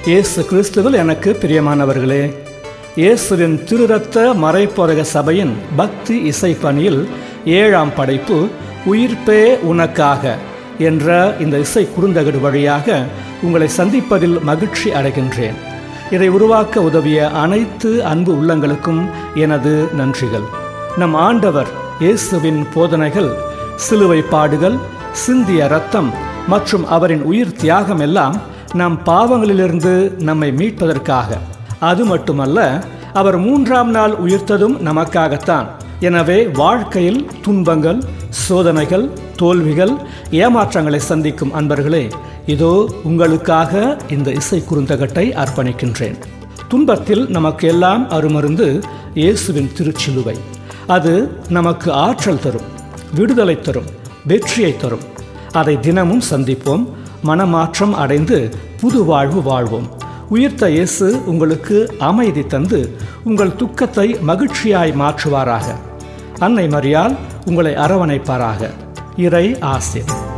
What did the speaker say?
இயேசு கிறிஸ்துவில் எனக்கு பிரியமானவர்களே இயேசுவின் திருரத்த மறைப்போதக சபையின் பக்தி இசை பணியில் ஏழாம் படைப்பு உயிர்ப்பே உனக்காக என்ற இந்த இசை குறுந்தகடு வழியாக உங்களை சந்திப்பதில் மகிழ்ச்சி அடைகின்றேன் இதை உருவாக்க உதவிய அனைத்து அன்பு உள்ளங்களுக்கும் எனது நன்றிகள் நம் ஆண்டவர் இயேசுவின் போதனைகள் சிலுவை பாடுகள் சிந்திய ரத்தம் மற்றும் அவரின் உயிர் தியாகம் எல்லாம் நம் பாவங்களிலிருந்து நம்மை மீட்பதற்காக அது மட்டுமல்ல அவர் மூன்றாம் நாள் உயிர்த்ததும் நமக்காகத்தான் எனவே வாழ்க்கையில் துன்பங்கள் சோதனைகள் தோல்விகள் ஏமாற்றங்களை சந்திக்கும் அன்பர்களே இதோ உங்களுக்காக இந்த இசை குறுந்தகட்டை அர்ப்பணிக்கின்றேன் துன்பத்தில் நமக்கு எல்லாம் அருமருந்து இயேசுவின் திருச்சிலுவை அது நமக்கு ஆற்றல் தரும் விடுதலை தரும் வெற்றியை தரும் அதை தினமும் சந்திப்போம் மனமாற்றம் அடைந்து புது வாழ்வு வாழ்வோம் உயிர்த்த இயேசு உங்களுக்கு அமைதி தந்து உங்கள் துக்கத்தை மகிழ்ச்சியாய் மாற்றுவாராக அன்னை மரியால் உங்களை அரவணைப்பாராக இறை ஆசிர்